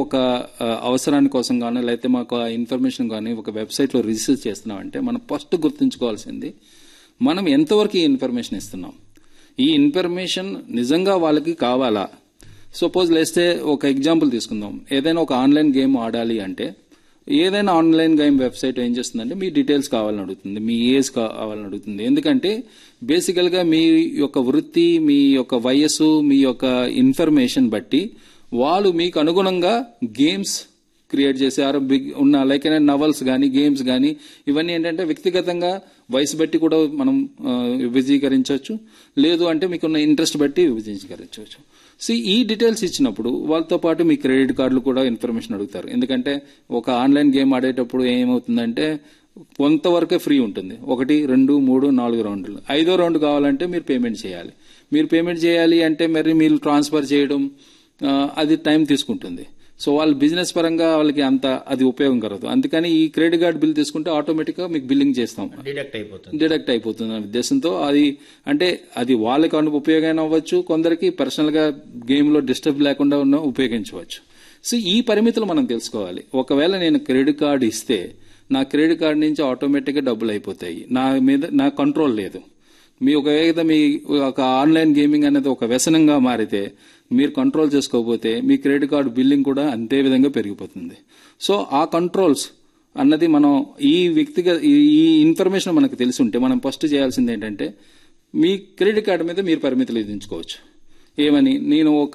ఒక ఆ, అవసరాని కోసం కానీ లేకపోతే మాకు ఆ ఇన్ఫర్మేషన్ కానీ ఒక వెబ్సైట్లో రిజిస్టర్ చేస్తున్నామంటే మనం ఫస్ట్ గుర్తుంచుకోవాల్సింది మనం ఎంతవరకు ఈ ఇన్ఫర్మేషన్ ఇస్తున్నాం ఈ ఇన్ఫర్మేషన్ నిజంగా వాళ్ళకి కావాలా సపోజ్ లేస్తే ఒక ఎగ్జాంపుల్ తీసుకుందాం ఏదైనా ఒక ఆన్లైన్ గేమ్ ఆడాలి అంటే ఏదైనా ఆన్లైన్ గేమ్ వెబ్సైట్ ఏం చేస్తుందంటే మీ డీటెయిల్స్ కావాలని అడుగుతుంది మీ ఏజ్ కావాలని అడుగుతుంది ఎందుకంటే బేసికల్గా మీ యొక్క వృత్తి మీ యొక్క వయస్సు మీ యొక్క ఇన్ఫర్మేషన్ బట్టి వాళ్ళు మీకు అనుగుణంగా గేమ్స్ క్రియేట్ చేశారు బిగ్ ఉన్న లైక్ నవల్స్ కానీ గేమ్స్ కానీ ఇవన్నీ ఏంటంటే వ్యక్తిగతంగా వయసు బట్టి కూడా మనం ఆ, విభజీకరించవచ్చు లేదు అంటే మీకున్న ఇంట్రెస్ట్ బట్టి విభజించవచ్చు సో ఈ డీటెయిల్స్ ఇచ్చినప్పుడు వాళ్ళతో పాటు మీ క్రెడిట్ కార్డులు కూడా ఇన్ఫర్మేషన్ అడుగుతారు ఎందుకంటే ఒక ఆన్లైన్ గేమ్ ఆడేటప్పుడు ఏమవుతుందంటే కొంతవరకే ఫ్రీ ఉంటుంది ఒకటి రెండు మూడు నాలుగు రౌండ్లు ఐదో రౌండ్ కావాలంటే మీరు పేమెంట్ చేయాలి మీరు పేమెంట్ చేయాలి అంటే మరి మీరు ట్రాన్స్ఫర్ చేయడం ఆ, అది టైం తీసుకుంటుంది సో వాళ్ళ బిజినెస్ పరంగా వాళ్ళకి అంత అది ఉపయోగం కలదు అందుకని ఈ క్రెడిట్ కార్డ్ బిల్ తీసుకుంటే ఆటోమేటిక్గా మీకు బిల్లింగ్ చేస్తాం డిడక్ట్ అయిపోతుంది డిడక్ట్ అయిపోతుంది అనే ఉద్దేశంతో అది అంటే అది వాళ్ళకి అను ఉపయోగం అవ్వచ్చు కొందరికి పర్సనల్ గా గేమ్ లో డిస్టర్బ్ లేకుండా ఉన్న ఉపయోగించవచ్చు సో ఈ పరిమితులు మనం తెలుసుకోవాలి ఒకవేళ నేను క్రెడిట్ కార్డు ఇస్తే నా క్రెడిట్ కార్డు నుంచి ఆటోమేటిక్ గా డబ్బులు అయిపోతాయి నా మీద నా కంట్రోల్ లేదు మీ ఒకవేళ మీ ఒక ఆన్లైన్ గేమింగ్ అనేది ఒక వ్యసనంగా మారితే మీరు కంట్రోల్ చేసుకోకపోతే మీ క్రెడిట్ కార్డు బిల్లింగ్ కూడా అంతే విధంగా పెరిగిపోతుంది సో ఆ కంట్రోల్స్ అన్నది మనం ఈ వ్యక్తిగత ఈ- ఈ ఇన్ఫర్మేషన్ మనకు తెలిసి ఉంటే మనం ఫస్ట్ చేయాల్సింది ఏంటంటే మీ క్రెడిట్ కార్డు మీద మీరు పరిమితులు విధించుకోవచ్చు ఏమని నేను ఒక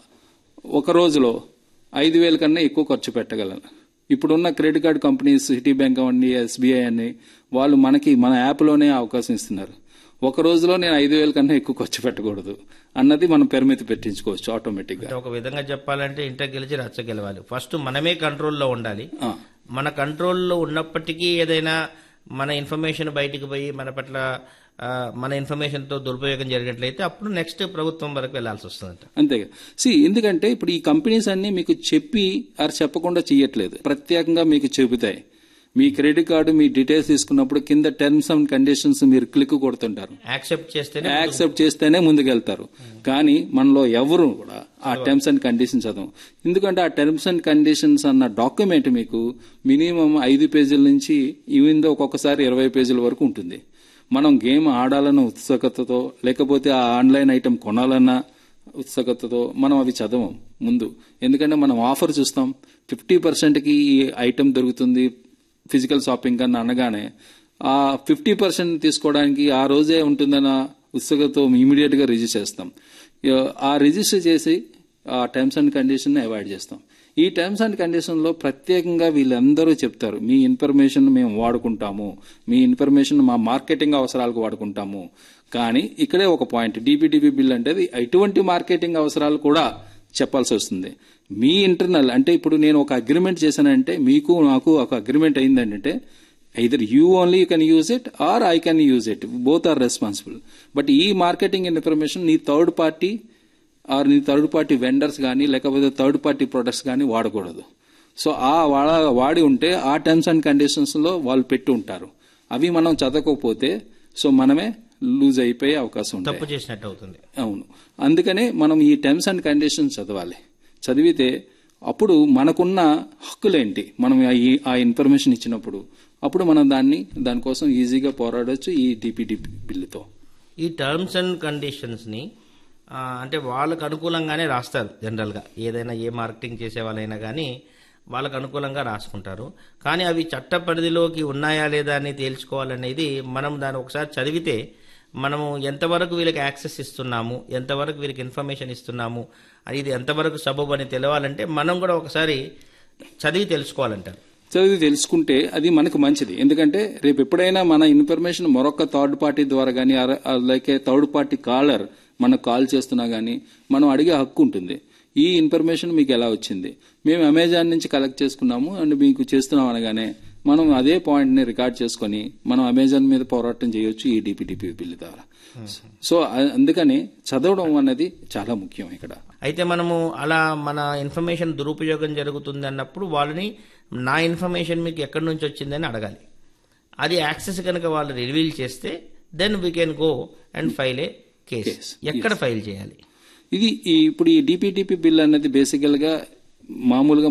ఒక రోజులో ఐదు వేల కన్నా ఎక్కువ ఖర్చు పెట్టగలను ఇప్పుడున్న credit card companies Citi bank అవ్వండి ఎస్బీఐ అని వాళ్ళు మనకి మన యాప్లోనే అవకాశం ఇస్తున్నారు ఒక రోజులో నేను ఐదు వేల కన్నా ఎక్కువ ఖర్చు పెట్టకూడదు అన్నది మనం పరిమితి పెట్టించుకోవచ్చు ఆటోమేటిక్గా అంటే ఒక విధంగా చెప్పాలంటే ఇంట గెలిచి రచ్చ గెలవాలి ఫస్ట్ మనమే కంట్రోల్లో ఉండాలి ఆ. మన కంట్రోల్లో ఉన్నప్పటికీ ఏదైనా మన ఇన్ఫర్మేషన్ బయటికి పోయి మన పట్ల ఆ, మన ఇన్ఫర్మేషన్ తో దురుపయోగం జరిగినట్లయితే అప్పుడు నెక్స్ట్ ప్రభుత్వం వరకు వెళ్లాల్సి వస్తుందంట అంతే సి ఎందుకంటే ఇప్పుడు ఈ కంపెనీస్ అన్ని మీకు చెప్పి అది చెప్పకుండా చేయట్లేదు ప్రత్యేకంగా మీకు చెబుతాయి మీ క్రెడిట్ కార్డు మీ డీటెయిల్స్ తీసుకున్నప్పుడు కింద టర్మ్స్ అండ్ కండిషన్స్ మీరు క్లిక్ కొడుతుంటారు యాక్సెప్ట్ చేస్తేనే యాక్సెప్ట్ చేస్తేనే ముందుకెళ్తారు కానీ మనలో ఎవరు కూడా ఆ టర్మ్స్ అండ్ కండిషన్స్ చదవం ఎందుకంటే ఆ టర్మ్స్ అండ్ కండిషన్స్ అన్న డాక్యుమెంట్ మీకు మినిమం ఐదు పేజీల నుంచి ఈవెన్ ఒక్కొక్కసారి ఇరవై పేజీల వరకు ఉంటుంది మనం గేమ్ ఆడాలన్న ఉత్సుకతతో లేకపోతే ఆ ఆన్లైన్ ఐటెం కొనాలన్న ఉత్సుకతతో మనం అవి చదవం ముందు ఎందుకంటే మనం ఆఫర్ చూస్తాం ఫిఫ్టీ పర్సెంట్కి ఈ ఐటెం దొరుకుతుంది ఫిజికల్ షాపింగ్ కన్నా అనగానే ఆ ఫిఫ్టీ పర్సెంట్ తీసుకోవడానికి ఆ రోజే ఉంటుందన్న ఉత్సుకతో ఇమీడియట్ గా రిజిస్టర్ చేస్తాం ఇక ఆ రిజిస్టర్ చేసి ఆ టర్మ్స్ అండ్ కండిషన్ అవాయిడ్ చేస్తాం ఈ టర్మ్స్ అండ్ కండిషన్ లో ప్రత్యేకంగా వీళ్ళందరూ చెప్తారు మీ ఇన్ఫర్మేషన్ మేము వాడుకుంటాము మీ ఇన్ఫర్మేషన్ మా మార్కెటింగ్ అవసరాలకు వాడుకుంటాము కానీ ఇక్కడే ఒక పాయింట్ డిబిడిబి బిల్ అంటే అది ఎటువంటి మార్కెటింగ్ అవసరాలు కూడా చెప్పాల్సి వస్తుంది మీ ఇంటర్నల్ అంటే ఇప్పుడు నేను ఒక అగ్రిమెంట్ చేశానంటే మీకు నాకు ఒక అగ్రిమెంట్ అయిందంటే either you only you can use it or I can use it both are responsible but ఈ మార్కెటింగ్ ఇన్ఫర్మేషన్ నీ థర్డ్ పార్టీ ఆర్ నీ థర్డ్ పార్టీ వెండర్స్ కానీ లేకపోతే థర్డ్ పార్టీ ప్రొడక్ట్స్ కానీ వాడకూడదు సో ఆ వాడ వాడి ఉంటే ఆ టర్మ్స్ అండ్ కండిషన్స్ లో వాళ్ళు పెట్టి ఉంటారు అవి మనం చదవకపోతే సో మనమే లూజ్ అయిపోయే అవకాశం ఉంటుంది తప్పు చేసినట్టు అవుతుంది అవును అందుకనే మనం ఈ టర్మ్స్ అండ్ కండిషన్స్ చదవాలి చదివితే అప్పుడు మనకున్న హక్కులేంటి మనం ఆ- ఈ- ఆ ఇన్ఫర్మేషన్ ఇచ్చినప్పుడు అప్పుడు మనం దాన్ని దానికోసం ఈజీగా పోరాడొచ్చు ఈ డిపిడిపి బిల్లుతో ఈ టర్మ్స్ అండ్ కండిషన్స్ ని ఆ, అంటే వాళ్ళకు అనుకూలంగానే రాస్తారు జనరల్ గా ఏదైనా ఏ మార్కెటింగ్ చేసే వాళ్ళైనా కానీ వాళ్ళకు అనుకూలంగా రాసుకుంటారు కానీ అవి చట్ట పరిధిలోకి ఉన్నాయా లేదా అని తేల్చుకోవాలనేది మనం దాన్ని ఒకసారి చదివితే మనము ఎంతవరకు వీళ్ళకి యాక్సెస్ ఇస్తున్నాము ఎంతవరకు వీళ్ళకి ఇన్ఫర్మేషన్ ఇస్తున్నాము అది ఇది ఎంతవరకు సబబు అని తెలవాలంటే మనం కూడా ఒకసారి చదివి తెలుసుకోవాలంటారు చదివి తెలుసుకుంటే అది మనకు మంచిది ఎందుకంటే రేపు ఎప్పుడైనా మన ఇన్ఫర్మేషన్ మరొక థర్డ్ పార్టీ ద్వారా కానీ లైక్ థర్డ్ పార్టీ కాలర్ మనకు కాల్ చేస్తున్నా కానీ మనం అడిగే హక్కు ఉంటుంది ఈ ఇన్ఫర్మేషన్ మీకు ఎలా వచ్చింది మేము అమెజాన్ నుంచి కలెక్ట్ చేసుకున్నాము అండ్ మీకు చేస్తున్నాం అనగానే మనం అదే పాయింట్ ని రికార్డ్ చేసుకొని మనం అమెజాన్ మీద పోరాటం చేయొచ్చు ఈ డిపిడిపి బిల్లు ద్వారా సో అ- అందుకని చదవడం అనేది చాలా ముఖ్యం ఇక్కడ అయితే మనము అలా మన ఇన్ఫర్మేషన్ దురుపయోగం జరుగుతుంది అన్నప్పుడు వాళ్ళని నా ఇన్ఫర్మేషన్ మీకు ఎక్కడి నుంచి వచ్చిందని అడగాలి అది యాక్సెస్ కనుక వాళ్ళు రివీల్ చేస్తే then we can go and file a case Case, ఎక్కడ ఫైల్ చేయాలి ఇది ఈ- ఇప్పుడు ఈ డిపిటిపి బిల్ అనేది బేసికల్ గా మామూలుగా